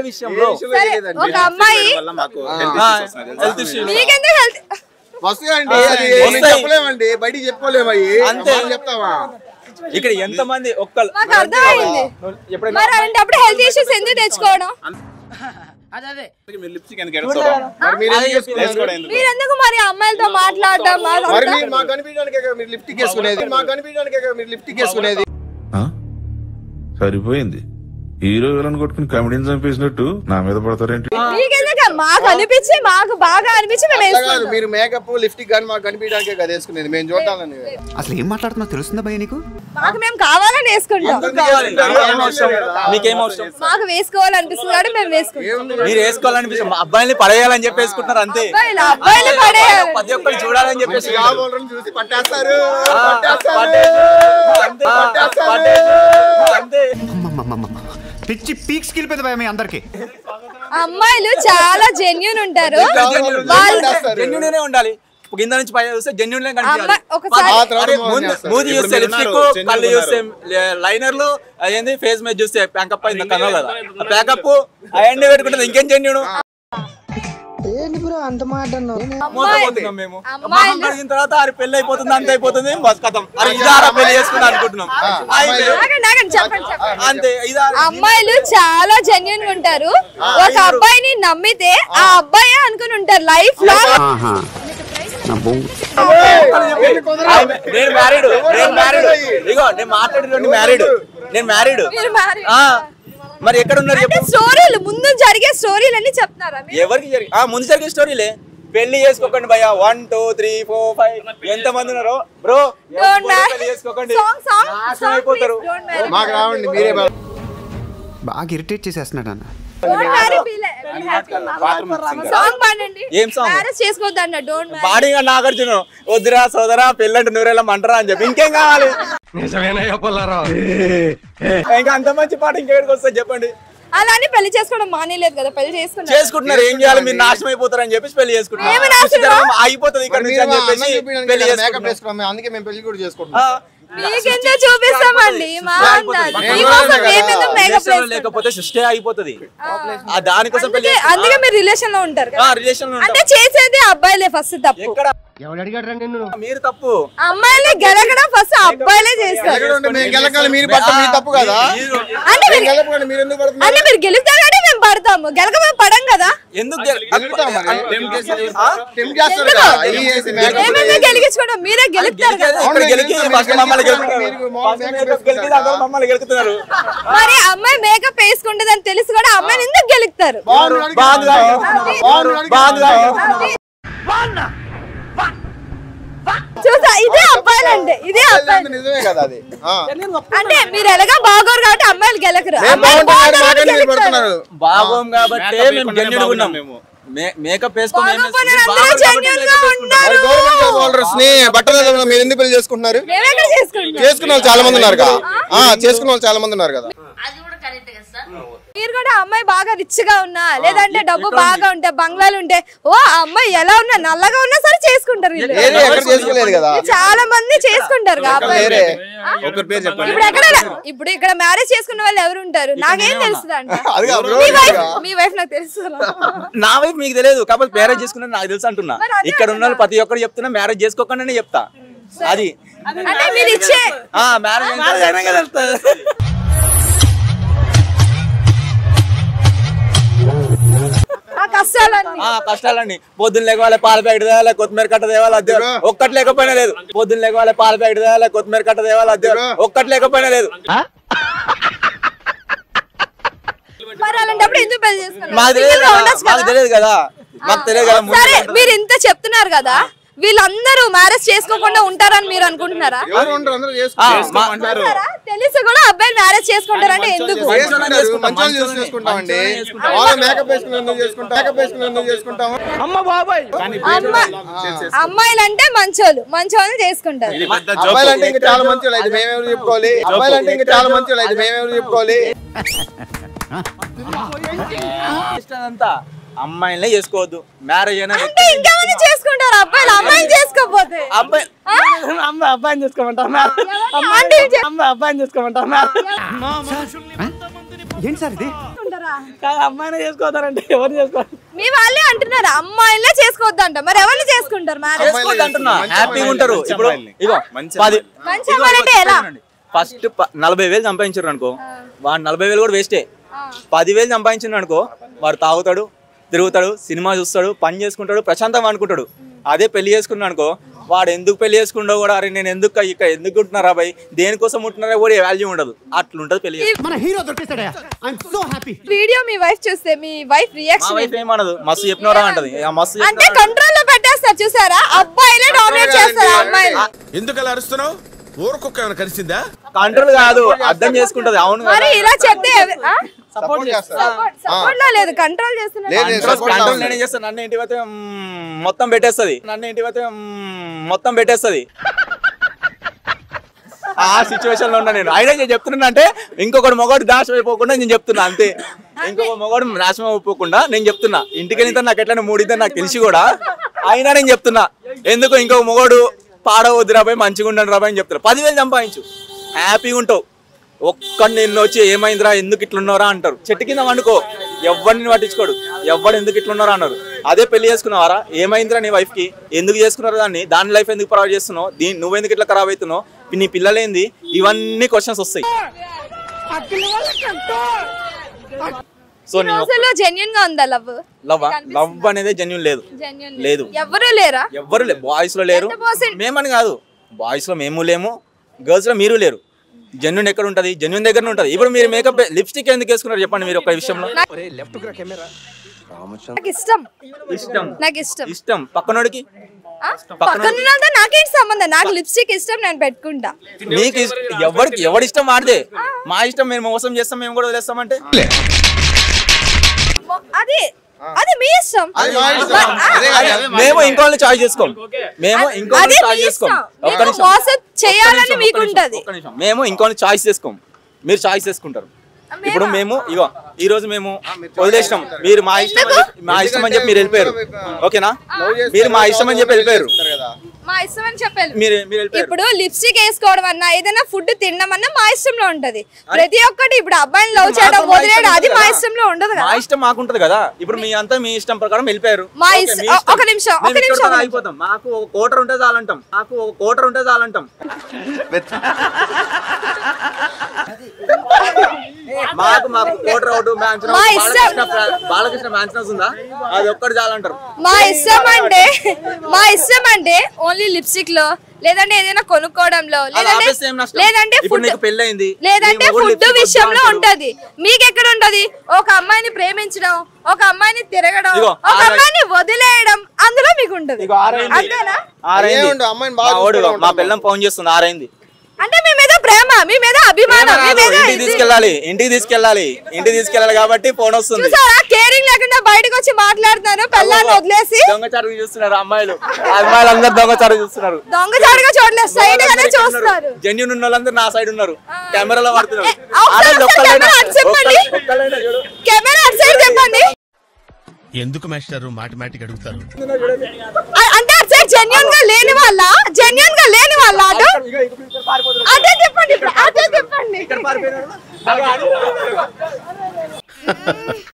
విషయంలో సరే ఒక అమ్మాయి హెల్త్ ఇష్యూ మీకెందుకు హెల్త్ వస్తాయండి అది వస్తాయి. మేము చెప్పలేమండి బయటికి చెప్పుకోలేము అవి అంతే. మనం చెప్తావా ఇక్కడ ఎంత మంది ఒక్క మాకు అర్థమైంది ఎప్పుడైనా మరి అలాంటప్పుడు హెల్త్ ఇష్యూస్ ఎందుకు తెచ్చుకోవడం మీరు లిప్స్టిక్ ఎందుకు ఎడతారు మరి మీరు ఎందుకు వేసుకోవడం వేసుకున్నారు? ఎందుకు? మీరెందుకు మరి అమ్మాయిలతో మాట్లాడడం మరి అదంతా? మీరు మాకు కనిపించడానికే కదా మీరు లిఫ్ట్ వేసుకునేది మాకు కనిపించడానికే కదా మీరు లిఫ్ట్ వేసుకునేది ఆ? సరిపోయింది హీరో విలన్ కొట్టుకుని కమెడీని చంపేసినట్టు నా మీద పడతారేంటి మీకెందుకు మాకు అనిపించి మాకు బాగా అనిపించి మేము అట్లా కాదు వేసుకుంటాం మీరు మేకప్ లిఫ్టిక్ కానీ మాకు కనిపించడానికే కదా వేసుకునేది మేము చూడాలని అసలు ఏం మాట్లాడుతున్నా తెలుస్తుందా భయ నీకు మాకు మేము కావాలని వేసుకుంటాం కావాలి మీకేం అవసరం మీకేం అవసరం మాకు వేసుకోవాలనిపిస్తుంది కాబట్టి మేము వేసుకుంటాం మీరు వేసుకోవాలనిపిస్తుంది మా అబ్బాయిని పడేయాలని చెప్పి వేసుకుంటున్నారు అంతే అబ్బాయిలు అబ్బాయిలు పడేయాలి ప్రతి ఒక్కరు చూడాలని చెప్పేసి కాబోళ్ళని చూసి పట్టేస్తారు ఆ, పట్టేస్తారు పట్టేసు. అంతే పట్టేస్తారు. పట్టేసు. అంతే అమ్మమ్మమ్మమ్మ. పిచ్చి పీక్స్ కిలిపోయింది భయ మీ అందరికి అమ్మాయిలు చాలా జెన్యున్ ఉంటారు వాళ్ళు పట్టేస్తారు. జెన్యున్ గానే ఉండాలి కింద నుంచి పై చూస్తే జెన్యున్ అమ్మాయి ఒకసారి ఆ తర్వాత అరే, మోసం ముందు చేస్తారు. మూది ఇప్పుడు చూస్తే మీరు లిప్స్టిక్ ఉన్నారు, genuine కళ్ళు చూస్తే ఉన్నారు. లైనర్లు అదేంది ఫేస్ మీద చూస్తే ప్యాంకప్ అయింది కన్నా కదా ప్యాకప్ అవన్నీ పెట్టుకుంటుంది ఇంకేం జెన్యున్ మోసపోతున్నాం మేము అమ్మాయిలు- మొహం కడిగిన తర్వాత అది పెళ్లి అయిపోతుంది అంత అయిపోతుంది బస్ కథం అరే ఇదారా పెళ్లి చేసుకుందాం అనుకుంటున్నాం అయిపోయి. ఆగండి, ఆగండి, చెప్పండి చెప్పండి అంతే ఇదారా అమ్మాయిలు చాలా జెన్యున్ ఉంటారు ఒక అబ్బాయిని నమ్మితే ఆ అబ్బాయి అనుకుని ఉంటారు లైఫ్ లాంగ్ ఆమె- నేను మ్యారీడ్ నేను మ్యారీడ్ ఇగో నేను మాట్లాడేటువంటి మ్యారీడ్ నేను మ్యారీడ్ మీరు married. మరి ఎక్కడ ఉన్నారు అంటే చెప్పు స్టోరీలు ముందు జరిగే స్టోరీలు అన్ని చెప్తున్నారా మీరు? ఎవరికి జరిగి ఆ ముందు జరిగే స్టోరీలే పెళ్లి చేసుకోకండి భయ్య one two three four five ఎంత మంది ఉన్నారు బ్రో Don't marry. పెళ్లి చేసుకోకండి Song, song, నాశనం song, అయిపోతారు please, don't marry. మాకు రావండి మీరే బాగా బాగా ఇరిటేట్ చేసేస్తున్నాడు అన్న Don't marry, be like- be happy. Song పాడండి ఏం song? మ్యారేజ్ చేసుకోవద్దు అన్న డోంట్ మ్యారీ బాడీగా నాగార్జున వద్దురా సోదరా పెళ్ళంటే నూరేళ్ళ మంటరా అని చెప్పి ఇంకేం కావాలి ఇంకా అంత మంచి పాట ఇంకెక్కడికి వస్తుంది చెప్పండి అలా అని పెళ్లి చేసుకోవడం మానేలేదు కదా పెళ్లి చేసుకున్నారు చేసుకుంటున్నారు ఏం చేయాలి మీరు నాశనం అయిపోతారు అని చెప్పేసి పెళ్లి చేసుకుంటున్నారు ఏమి నాశనం? పుస్తకం ఆగిపోతుంది ఇక్కడ నుంచి అని చెప్పేసి పెళ్లి మేకప్ చేసుకుంటున్నారు వేసుకున్నాం అందుకే మేము పెళ్లి కూడా ఆ, చేసుకుంటాం మీకెందుకు చూపిస్తామండి మా అందాలు నేను మీకోసం కూడా మేమెందుకు మేకప్ రిలేషన్ లేకపోతే సృష్టి అయిపోతుంది ఆ దానికోసం పెళ్లి అందుకే అందుకే మీరు రిలేషన్ లో ఉంటారు కదా రిలేషన్ లో అంటే చేసేది అబ్బాయిలే ఫస్ట్ తప్పు ఎక్కడ మీరు తప్పు అమ్మాయిలే గెలగడం ఫస్ట్ అబ్బాయిలే చేస్తారు ఎక్కడ ఉంటే మేము గెలకాలి మీరు పట్టం మీ తప్పు కదా అంటే మేము మీరు గెలపకండి మీరు ఎందుకు పడుతున్నారు అంటే మీరు గెలుస్తారు కాబట్టి మేము పడతాము గెలక మేము పడం కదా ఎందుకు గెల- గెలుగుతాం మరి. Tempt చేసేది ఆ? టెంప్ చేస్తారు ఎందుకు? కదా ఇది చేసి మేకప్ ఏమైంది గెలిగించుకోవడం మీరే గెలుస్తారు గెలికేది కదా ఇక్కడ గెలికి అవును, ఫస్ట్ మీరు మమ్మల్ని గెలుస్తారు. గెలుపుతున్నారు మీరు మామూలు ఫస్ట్ మేకప్ మేకప్ గెలికి వేసుకుంటారా? అందరూ మమ్మల్ని గెలుకుతున్నారు మరి అమ్మాయి మేకప్ వేసుకుంటుంది అని తెలిసి కూడా అమ్మాయిని ఎందుకు గెలుస్తారు బాగున్నాడు బాగుందిగా బాగున్నాడు బాగుందిగా చూసా ఇదే అబ్బాయిలు అంటే ఇదే అబ్బాయిలు నిజమే కదా అది ఆ. అంటే మీరు ఎలాగా బాగోరు కాబట్టి అమ్మాయిలు గెలకరు మేము అమ్మాయిలు బాగుంటున్నారు బాగోరు మాకని మీరు కాబట్టి పడుతున్నారు బాగోం కాబట్టి Makeup మేము వేయకుండానే జెన్యున్ ఉన్నాం బాగున్నాం మేము. మేకప్ వేసుకొని ఏం బాగోపోయిన చేస్తాం? అందరూ బాగోదు కాబట్టి genuine makeup గా వేసుకుంటాం. మరి గవర్నమెంట్ జాబ్ హోల్డర్స్ ని బట్టలు వేసుకున్న మీరు ఎందుకు పెళ్లి చేసుకుంటున్నారు మేమెక్కడ చేసుకుంటాం చేసుకున్న వాళ్ళు చాలా మంది ఉన్నారు కదా ఆ, చేసుకున్న వాళ్ళు చాలా మంది ఉన్నారు కదా మీరు కూడా అమ్మాయి బాగా రిచ్ గా ఉన్నా లేదంటే డబ్బు బాగా ఉంటే బంగ్లాలు ఉంటే ఓ ఆ అమ్మాయి ఎలా ఉన్నా నల్లగా ఉన్నా సరే చేసుకుంటారు వీళ్ళు. ఏది ఎక్కడ చేసుకోలేదు కదా చాలా మంది చేసుకుంటారు కదా అబ్బాయిలు. వేరే ఒకరి పేరు చెప్పండి ఇప్పుడు ఎక్కడ ఇప్పుడు ఇక్కడ మ్యారేజ్ చేసుకున్న వాళ్ళు ఎవరు ఉంటారు నాకేం తెలుస్తుంది అంట అది కాదు bro, మీ ఇది వైఫ్ కాదు. మీ వైఫ్ నాకు తెలుసు నా వైపు మీకు తెలియదు కాబట్టి మ్యారేజ్ చేసుకున్నా నాకు తెలుసు అంటున్నా మరి అదే ఇక్కడ ఉన్న వాళ్ళు ప్రతి ఒక్కరు చెప్తున్నా మ్యారేజ్ చేసుకోకుండా చెప్తా అది అంటే మీరు ఇచ్చే ఆ మ్యారేజ్ అయినా కదా తెలుస్తుంది. ఆ కష్టాలన్నీ ఆ కష్టాలండి పొద్దున్న లేకపోవాలి పాల ప్యాకెట్ తేవాలి కొత్తిమీర కట్ట తేవాలి అద్దె ఒక్కటి లేకపోయినా లేదు పొద్దున్న లేకపోవాలి పాల ప్యాకెట్ తేవాలి కొత్తిమీర కట్ట తేవాలి అద్దె ఒక్కటి లేకపోయినా లేదు మరి అలాంటప్పుడు ఎందుకు పెళ్లి చేసుకున్నారు మాకు తెలియదు Single గా కదా ఉండొచ్చు మాకు కదా? తెలియదు కదా మాకు తెలియదు కదా ముందు సరే మీరు ఇంత చెప్తున్నారు కదా వీళ్ళందరూ మ్యారేజ్ చేసుకోకుండా ఉంటారని మీరు అనుకుంటున్నారా ఎవరు ఉండరు అందరూ ఆ, చేసుకుంటారు మా- అనుకుంటారా? తెలిసి కూడా అబ్బాయిలు మ్యారేజ్ చేసుకుంటారంటే ఎందుకు మంచోళ్ళని చేసుకుంటాం, మంచి వాళ్ళు మంచోళ్ళని చేసుకుంటామండి చేసుకుంటాం. వాళ్ళు మేకప్ వేసుకుని ఎందుకు చేసుకుంటాం మేకప్ వేసుకుని ఎందుకు చేసుకుంటాము అమ్మాయిలు అంటే మంచోళ్ళు మంచోళ్ళు చేసుకుంటారు ఇది పెద్ద అబ్బాయిలు joke. అంటే ఇంకా చాలా మంచి వాళ్ళు అయితే మేమెవరు చెప్పుకోవాలి అబ్బాయిలు అంటే ఇంకా చాలా మంచి వాళ్ళు అయితే మేమెవరు చెప్పుకోవాలి ఇష్టమంతా అమ్మాయిలనే చేసుకోవద్దు మ్యారేజ్ అయినా అంటే ఇంకేమైనా చేసుకుంటారు అబ్బాయిలు అమ్మాయిలు చేసుకోకపోతే అబ్బాయి అమ్మ అబ్బాయిని చేసుకోమంటా ఆంటీ అమ్మ అబ్బాయిని చేసుకోమంటా ఏంటి సార్ ఇది చేసుకుంటారా కాదు అమ్మాయినే చేసుకోతారంటే ఎవరు చేసుకోరు మీ వాళ్ళే అంటున్నారు అమ్మాయిలే చేసుకోవద్దంట మరి ఎవరిని చేసుకుంటారు మ్యారేజ్ చేసుకోవద్దు అంటున్నా మంచి హ్యాపీగా అమ్మాయిలు, ఉంటారు మంచి ఇప్పుడు అమ్మాయిల్ని. ఇగో మంచి పది మంచి అమ్మాయిలంటే ఎలా ఫస్ట్ నలభై వేలు సంపాదించారు అనుకో వాడు నలభై వేలు కూడా వేస్టే పదివేలు సంపాదించిన అనుకో వాడు తాగుతాడు తిరుగుతాడు సినిమా చూస్తాడు పని చేసుకుంటాడు ప్రశాంతంగా అనుకుంటాడు అదే పెళ్లి చేసుకున్నాడు అనుకో వాడు ఎందుకు పెళ్లి చేసుకుంటో కూడా అరే నేను ఎందుకు ఇక్కడ ఎందుకు ఉంటున్నారా బాయ్ దేనికోసం ఉంటున్నారా కూడా వాల్యూ ఉండదు అట్లుంటది పెళ్లి చేసుకుంటే. మన హీరో దొరికేస్తాడా ఐఎమ్ సో హ్యాపీ వీడియో మీ వైఫ్ చూస్తే మీ వైఫ్ మా రియాక్షన్ వైఫ్ ఏమనదు మస్తు చెప్పినవరా అంటది ఆ మస్తు అంటే కంట్రోల్ లో పెట్టేస్తారు చూసారా అబ్బాయిలే డామినేట్ చేస్తారు అమ్మాయిలు ఎందుకు అలా అరుస్తున్నావు ఊరుకొక్క ఏమైనా కలిసిందా కంట్రోల్ కాదు అర్థం చేసుకుంటది అవును కదా. మరి ఇలా చెప్తే ఎవ- ఆ? సపోర్ట్ చేస్తారు సపోర్ట్ సపోర్ట్ లో లేదు కంట్రోల్ చేస్తున్నారు లేదు, లేదు. కంట్రోల్ support కంట్రోల్ కావాలి. నేనే చేస్తాను నన్ను ఇంటి పోతే మ్మ్, మొత్తం పెట్టేస్తుంది నన్ను ఇంటి పోతే మ్మ్, మొత్తం పెట్టేస్తుంది ఆ సిచ్యువేషన్ లో ఉన్నా నేను అయినా నేను చెప్తున్నా అంటే ఇంకొకటి మొగడు నాశనం అయిపోకుండా నేను చెప్తున్నా అంతే ఇంకొక మొగడు నాశనం అయిపోకుండా నేను చెప్తున్నా ఇంటికి వెళ్తే నాకు ఎట్లనే మూడిద్దని నాకు తెలిసి కూడా అయినా నేను చెప్తున్నా ఎందుకు ఇంకొక మొగడు పాడవద్దు రాబాయి మంచిగా ఉండండి రాబాయి అని చెప్తున్నా పదివేలు సంపాదించు హ్యాపీగా ఉంటావు ఒక్క నిన్ను వచ్చి ఏమైందిరా ఎందుకు ఇట్లున్నారా అంటారు చెట్టు కింద వండుకో ఎవరిని పట్టించుకోడు ఎవడు ఎందుకు ఇట్లున్నారా అన్నారు అదే పెళ్లి చేసుకున్నావారా ఏమైందిరా నీ వైఫ్ కి ఎందుకు చేసుకున్నారు దాన్ని దాని లైఫ్ ఎందుకు ప్రొవైడ్ చేస్తున్నావు దీని నువ్వెందుకు ఇట్లా ఖరాబ్ అవుతున్నావు నీ పిల్లలేంది ఇవన్నీ క్వశ్చన్స్ వస్తాయి సో నేను రోజుల్లో జెన్యున్ గా ఉందా లవ్ లవ్ లవ్ అనేది జెన్యున్ లేదు జెన్యున్ లేదు ఎవరు లేరా ఎవ్వరు లేరు బాయ్స్ లో లేరు ఎంత percent? మేమని కాదు బాయ్స్ లో మేము లేము గర్ల్స్ లో మీరు లేరు జెన్యున్ ఎక్కడ ఉంటది జెన్యున్ దగ్గర ఉంటది ఇప్పుడు మీరు మేకప్ లిప్స్టిక్ ఎందుకు వేసుకున్నారు చెప్పండి మీరు ఒక విషయంలో నాకు ఇష్టం ఇష్టం నాకు ఇష్టం ఇష్టం పక్కనోడికి ఆ? పక్కన ఉన్నంత నాకేంటి సంబంధం నాకు లిప్స్టిక్ ఇష్టం నేను పెట్టుకుంటా నీకు ఇష్ట- ఎవరికి ఎవడి ఇష్టం వాడిదే మా ఇష్టం మేము మోసం చేస్తాం మేము కూడా వదిలేస్తామంటే మొ- అది అది మీ ఇష్టం అది మా ఇష్టం. బట్, ఆ, అదే కదా, అదే మా మేము ఇంకోళ్ళని చాయిస్ చేసుకోం మేము ఇంకోళ్ళని అది మీ చాయిస్ చేసుకోం ఇష్టం ఒక్క మీకు నిమిషం. మోసం చేయాలని ఒక్క నిమిషం, మీకు ఒక్క నిమిషం, ఉంటది ఒక్క నిమిషం. మేము ఇంకోని చాయిస్ చేసుకోం మీరు చాయిస్ చేసుకుంటారు ఇప్పుడు మేము ఇగో ఈ రోజు మేము వదిలేసినాం మీరు మా ఇష్టం అని చెప్పి- మా ఇష్టం అని చెప్పి మీరు వెళ్ళిపోయారు ఓకేనా మీరు మా ఇష్టం అని చెప్పి వెళ్ళిపోయారు కదా మా ఇష్టం అని చెప్పాలి మీరు మీరు వెళ్ళిపోయారు ఇప్పుడు లిప్స్టిక్ వేసుకోవడం అన్నా ఏదైనా ఫుడ్ తినడం అన్నా మా ఇష్టంలో ఉంటది ప్రతి ఒక్కటి ఇప్పుడు అబ్బాయిని లవ్ చేయడం మాకు మా వదిలేయడం ఇష్టం అది మా ఉంటుంది ఇష్టంలో ఉండదు మా కదా ఇష్టం మాకుంటది కదా ఇప్పుడు మీ అంతా మీ ఇష్టం ప్రకారం వెళ్ళిపోయారు మా ఓకే, ఇష్టం- మీ ఇష్టం. ఒక నిమిషం, ఒక మేము నిమిషం, ఇక్కడితో ఒక నిమిషం. ఆగిపోతాం మాకు ఒక కోటర్ ఉంటే చాలంటాం మాకు ఒక కోటర్ ఉంటే చాలంటాం మాకు మాకు కోటర్ అవుట్ మ్యాన్షన్ మా ఇష్టం. బాలకృష్ణ బాలకృష్ణ మ్యాన్షన్ ఉందా అది ఒక్కటి చాలంటారు మా ఇష్టం అంటే మా ఇష్టం అంటే ఓన్లీ లిప్స్టిక్ లో లేదంటే ఏదైనా కొనుక్కోవడంలో లేదంటే ఆపేస్తే ఏం నష్టం? లేదంటే ఇప్పుడు ఫుడ్ నీకు పెళ్ళయింది. లేదంటే నీ మొగుడు ఫుడ్ lipstick వద్దు విషయంలో అంటాడు. ఉంటది మీకు ఎక్కడ ఉంటది ఒక అమ్మాయిని ప్రేమించడం ఒక అమ్మాయిని తిరగడం ఇగో, ఒక ఆరై- అమ్మాయిని వదిలేయడం అందులో మీకు ఉంటది ఇగో ఆరైంది. అంతేనా ఆరైంది ఏముండు, అమ్మాయిని బాగా మా వాడు చూసుకుంటూ మా ఉంటాం. పిల్లం ఫోన్ చేస్తుంది ఆరైంది అంటే మీ మీద ప్రేమ మీ మీద అభిమానం మీ రాదు, మీద ఇంటికి ఇది. తీసుకెళ్ళాలి ఇంటికి తీసుకెళ్ళాలి ఇంటికి తీసుకెళ్ళాలి కాబట్టి ఫోన్ వస్తుంది చూసారా కేరింగ్ లేకుండా బయటకు వచ్చి మాట్లాడుతున్నారు పిల్లల్ని వదిలేసి దొంగచారు చూస్తున్నారు అమ్మాయిలు అమ్మాయిలు అందరు దొంగచారు చూస్తున్నారు దొంగచాటుగా చూడలేదు స్ట్రైట్ గానే చూస్తారు జెన్యున్ ఉన్న వాళ్ళందరూ నా సైడ్ ఉన్నారు కెమెరాలో పడుతున్నారు ఏ, ఒకసారి ఆడవాళ్ళు ఒకసారి ఒక్కళ్ళైనా- కెమెరా అటు చెప్పండి. ఒక్క- ఒక్కళ్ళైనా చూడు. కెమెరా అటు సైడ్ చెప్పండి ఎందుకు మాస్టారు మాటిమాటికి అడుగుతారు అ- అంటే అటు సైడ్ జెన్యున్ గా లేని వాళ్ళ జెన్యున్ గా లేని వాళ్ళ అటు ఇగో ఇక్కడ ఇక్కడ పారిపోతున్నారు. అదే చెప్పండి ఇప్పుడు అదే చెప్పండి ఇక్కడ పారిపోయినారు.